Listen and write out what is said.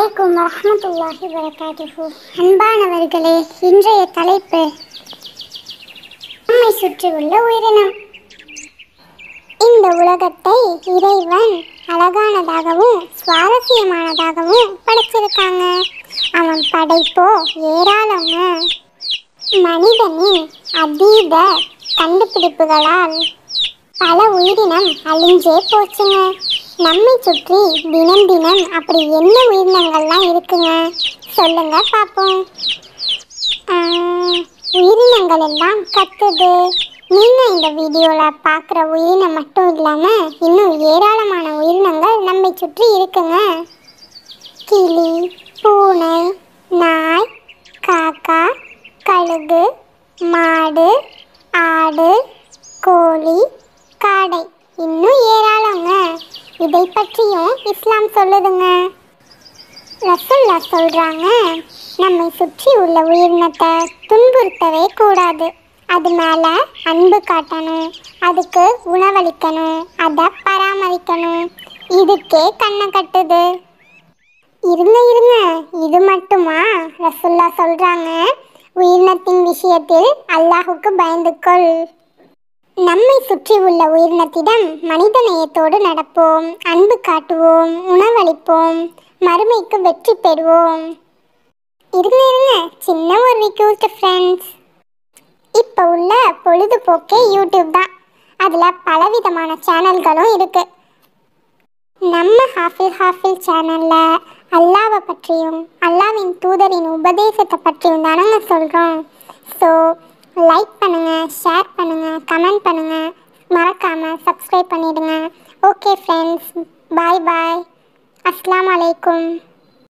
அலைக்கும் வரஹ்மத்துல்லாஹி வரகாத்துஹு அன்பானவர்களே இன்றைய தலைப்பு நம்மை சுற்றியுள்ள உயிரினம் இந்த உலகத்தை இறைவன் அழகானதாகவும் சுவாரஸ்யமானதாகவும் படைச்சிருக்காங்க அவன் படைப்போ ஏராளங்க மனிதனின் அதீத கண்டுபிடிப்புகளால் பல உயிரினம் அழிஞ்சே போச்சுங்க நம்மை சுற்றி தினம் தினம் அப்படி என்ன உயிரினங்கள்லாம் இருக்குங்க சொல்லுங்க பார்ப்போம் ஆஹ், உயிரினங்கள் எல்லாம் கத்துது நீங்க இந்த வீடியோல பார்க்குற உயிரினம் மட்டும் இல்லாம இன்னும் ஏராளமான உயிரினங்கள் நம்மை சுற்றி இருக்குங்க கிளி பூனை நாய் காக்கா கழுகு மாடு ஆடு கோழி காடை இன்னும் ஏராளங்க இதை பற்றியும் இஸ்லாம் சொல்லுதுங்க ரசுல்லா சொல்றாங்க நம்மை சுற்றி உள்ள உயிரினத்தை துன்புறுத்தவே கூடாது அது மேல அன்பு காட்டணும் அதுக்கு உணவளிக்கணும் அதை பராமரிக்கணும் இதுக்கே கண்ணை கட்டுது இருங்க இருங்க இது மட்டுமா ரசுல்லா சொல்றாங்க உயிரினத்தின் விஷயத்தில் அல்லாஹுக்கு பயந்துக்கொள் நம்மை சுற்றி உள்ள உயிரினத்திடம் மனித நேயத்தோடு நடப்போம் அன்பு காட்டுவோம் உணவளிப்போம் மறுமைக்கு வெற்றி பெறுவோம் இருங்க இருங்க சின்ன ஒரு ரிக்வஸ்ட் ஃப்ரெண்ட்ஸ் இப்போ உள்ள பொழுதுபோக்கே யூடியூப் தான் அதில் பலவிதமான சேனல்களும் இருக்கு நம்ம ஹாஃபில் ஹாஃபில் சேனலில் அல்லாவை பற்றியும் அல்லாவின் தூதரின் உபதேசத்தை பற்றியும் தானங்க சொல்கிறோம் ஸோ லைக் பண்ணுங்கள் ஷேர் பண்ணுங்கள் கமெண்ட் பண்ணுங்கள் மறக்காமல் சப்ஸ்கிரைப் பண்ணிடுங்க ஓகே ஃப்ரெண்ட்ஸ் பாய் பாய் அஸ்ஸலாமு அலைக்கும்